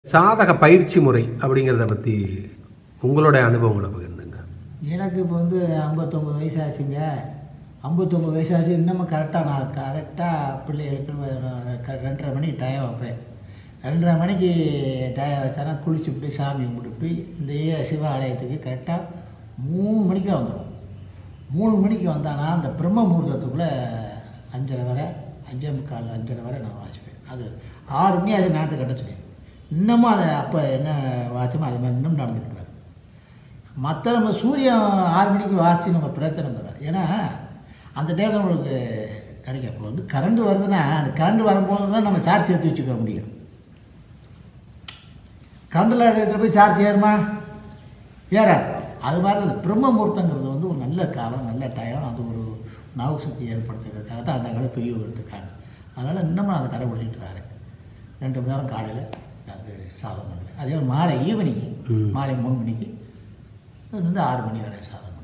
சாதக பயிற்சி முறை அப்படிங்கிறத பற்றி உங்களோட அனுபவங்களை பகிர்ந்துங்க எனக்கு இப்போ வந்து ஐம்பத்தொம்பது வயசு ஆச்சுங்க ஐம்பத்தொம்பது வயசு ஆச்சு இன்னமும் கரெக்டாக நான் கரெக்டாக பிள்ளைகளுக்கு வ- க- ரெண்டரை மணிக்கு டயம் வைப்பேன் ரெண்டரை மணிக்கு டயம் வச்சானா குளிச்சுவிட்டு சாமி கும்பிட்டு இந்த ஏ- சிவ ஆலயத்துக்கு கரெக்டாக மூணு மணிக்கு வந்துடும் மூணு மணிக்கு வந்தானா அந்த பிரம்ம முகூர்த்தத்துக்குள்ளே அஞ்சரை வரை அஞ்சே முக்கால் அஞ்சரை வரை நான் வாசிப்பேன் அது ஆறு மணி அது நேரத்தை கட்ட சொல்லி இன்னமும் அதை அப்போ என்ன வாச்சமோ அது மாதிரி இன்னும் நடந்துட்டு வருது மற்ற நம்ம சூரியன் ஆறு மணிக்கு வாசி நம்ம பிரச்சனை வராது ஏன்னா அந்த டைம் நம்மளுக்கு கிடைக்கும் இப்போ வந்து கரண்ட் வருதுன்னா அந்த கரண்ட் வரும்போது தான் நம்ம சார்ஜ் ஏற்றி வச்சுக்க முடியும் கரண்டில் இடத்துல போய் சார்ஜ் ஏறுமா ஏறாது அது மாதிரி அந்த பிரம்ம முகூர்த்தங்கிறது வந்து ஒரு நல்ல காலம் நல்ல டயம் அது ஒரு நாவு சக்தி ஏற்படுத்துறதுக்காக தான் அந்த காலம் பெரியவங்க எடுத்துருக்காங்க அதனால் இன்னமும் அந்த கடைபிடிச்சிட்டு வரேன் ரெண்டு மணி நேரம் காலையில் அது சாதம் பண்ணுவேன் அதே மாதிரி மாலை ஈவினிங் ம். மாலை மூணு மணிக்கு அது வந்து ஆறு மணி வரை சாதம் பண்ணுவேன்